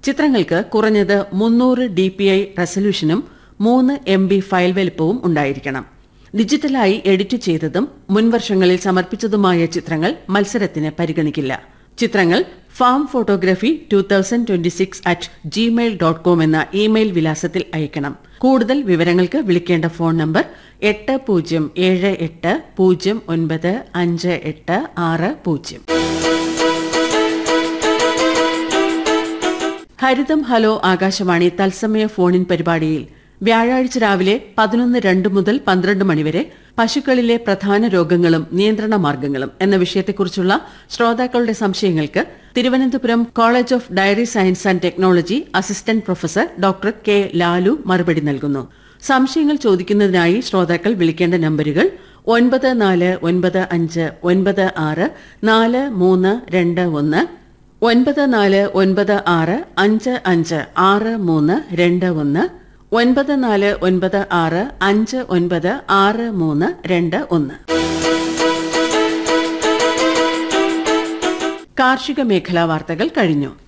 ചിത്രങ്ങൾക്ക് കുറഞ്ഞത് മുന്നൂറ് ഡി പി ഐ റെസല്യൂഷനും മൂന്ന് എം ബി ഫയൽ വലുപ്പവും ഉണ്ടായിരിക്കണം ഡിജിറ്റലായി എഡിറ്റ് ചെയ്തതും മുൻവർഷങ്ങളിൽ സമർപ്പിച്ചതുമായ ചിത്രങ്ങൾ മത്സരത്തിന് പരിഗണിക്കില്ല ചിത്രങ്ങൾ farm photography two thousand twenty six at Gmail dot com എന്ന ഇമെയിൽ വിലാസത്തിൽ അയക്കണം കൂടുതൽ വിവരങ്ങൾക്ക് വിളിക്കേണ്ട ഫോൺ നമ്പർ എട്ട് പൂജ്യം ഏഴ് എട്ട് പൂജ്യം ഒൻപത് അഞ്ച് എട്ട് ആറ് പൂജ്യം ഹരിതം ഹലോ ആകാശവാണി തത്സമയ ഫോണിൻ പരിപാടിയിൽ വ്യാഴാഴ്ച രാവിലെ പതിനൊന്ന് രണ്ട് മുതൽ പന്ത്രണ്ട് മണിവരെ പശുക്കളിലെ പ്രധാന രോഗങ്ങളും നിയന്ത്രണ മാർഗങ്ങളും എന്ന വിഷയത്തെക്കുറിച്ചുള്ള ശ്രോതാക്കളുടെ സംശയങ്ങൾക്ക് Thiruvananthapuram college of dairy science and technology assistant professor doctor K Lalu മറുപടി നൽകുന്നു സംശയങ്ങൾ ചോദിക്കുന്നതിനായി ശ്രോതാക്കൾ വിളിക്കേണ്ട നമ്പരുകൾ ഒൻപത് നാല് ഒൻപത് അഞ്ച് ഒൻപത് ആറ് നാല് മൂന്ന് രണ്ട് ഒന്ന് ഒൻപത് നാല് ഒൻപത് ആറ് അഞ്ച് അഞ്ച് ആറ് മൂന്ന് രണ്ട് ഒന്ന് ഒൻപത് നാല് ഒൻപത് ആറ് അഞ്ച് ഒൻപത് ആറ് മൂന്ന് രണ്ട് ഒന്ന് കാർഷിക മേഖലാ വാർത്തകൾ കഴിഞ്ഞു